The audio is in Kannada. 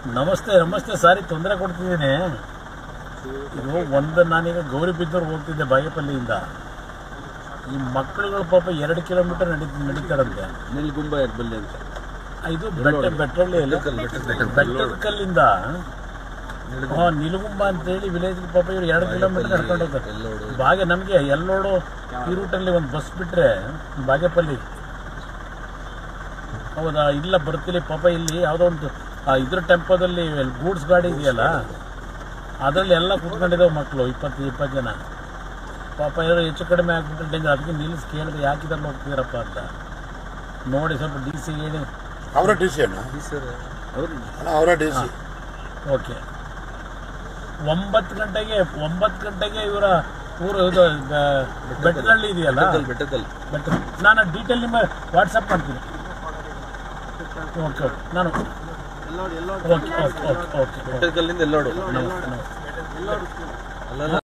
ನಮಸ್ತೆ ನಮಸ್ತೆ ಸಾರಿ ತೊಂದರೆ ಕೊಡ್ತಿದ್ದೀನಿ ಇದು ಒಂದು ನಾನೀಗ ಗೌರಿಬಿದ್ದೂರು ಹೋಗ್ತಿದ್ದೆ ಬಾಗೇಪಲ್ಲಿಯಿಂದ ಈ ಮಕ್ಕಳುಗಳು ಪಾಪ ಎರಡು ಕಿಲೋಮೀಟರ್ ನಡಿ ನಡೀತಾರಂತೆ ನಿಲ್ಗುಂಬ ಹೆಬ್ಬಳ್ಳಿ ಅಂತ ಆ, ಇದು ಬೆಟ್ಟ ಬೆಟ್ಟಳ್ಳಿಯಲ್ಲಿ ಬೆಟ್ಟದ ಕಲ್ಲಿಂದ ಹಾಂ ನಿಲುಗುಂಬ ಅಂತೇಳಿ ವಿಲೇಜ್ ಪಾಪ ಇವ್ರು ಎರಡು ಕಿಲೋಮೀಟರ್ ನಡ್ಕೊಂಡು ಹೋಗ್ತಾರೆ ಬಾಗೆ ನಮಗೆ ಎಲ್ಲೋಡು ಈ ರೂಟಲ್ಲಿ ಒಂದು ಬಸ್ ಬಿಟ್ಟರೆ ಬಾಗೇಪಲ್ಲಿ ಹೌದಾ ಇಲ್ಲ ಬರ್ತಿಲಿ ಪಾಪ ಇಲ್ಲಿ ಯಾವುದೋ ಒಂದು ಆ, ಇದ್ರ ಟೆಂಪೋದಲ್ಲಿ ಗೂಡ್ಸ್ ಗಾಡಿ ಇದೆಯಲ್ಲ ಅದರಲ್ಲಿ ಎಲ್ಲ ಕೂತ್ಕೊಂಡಿದ್ದಾವೆ ಮಕ್ಕಳು ಇಪ್ಪತ್ತು ಇಪ್ಪತ್ತು ಜನ ಪಾಪ ಏನೋ ಹೆಚ್ಚು ಕಡಿಮೆ ಆಗ್ಬಿಟ್ಟು ಡೇಂಜರ್ ಅದಕ್ಕೆ ನಿಲ್ಲಿಸಿ ಕೇಳಿದೆ ಯಾಕೆ ಇದ್ರಲ್ಲಿ ಹೋಗ್ತಿದ್ದೀರಪ್ಪ ಅಂತ ನೋಡಿ ಸ್ವಲ್ಪ ಡಿ ಸಿ ಹೇಳಿ ಅವರ ಡಿ ಸಿ ಅಣ್ಣ ಅವ್ರು ಅಣ್ಣ ಅವರ ಡಿ ಸಿ ಓಕೆ ಒಂಬತ್ತು ಗಂಟೆಗೆ ಒಂಬತ್ತು ಗಂಟೆಗೆ ಇವರ ಊರು ಇದು ಬ- ಬೆಟ್ಟದಲ್ಲಿ ಇದೆಯಲ್ಲ ಬೆಟ್ಟದಲ್ಲಿ ಬೆಟ್ಟದಲ್ಲಿ ಬೆಟ್ಟ ನಾನು ಡೀಟೇಲ್ ನಿಮ್ಮ ವಾಟ್ಸಪ್ ಮಾಡ್ತೀನಿ ಓಕೆ ಓಕೆ ನಾನು okay okay okay okay okay ಬೆಟ್ಟದ ಕಲ್ಲಿಂದ ಎಲ್ಲೋಡು ನಮಸ್ತೆ ನಮಸ್ತೆ ಅಲ್ಲ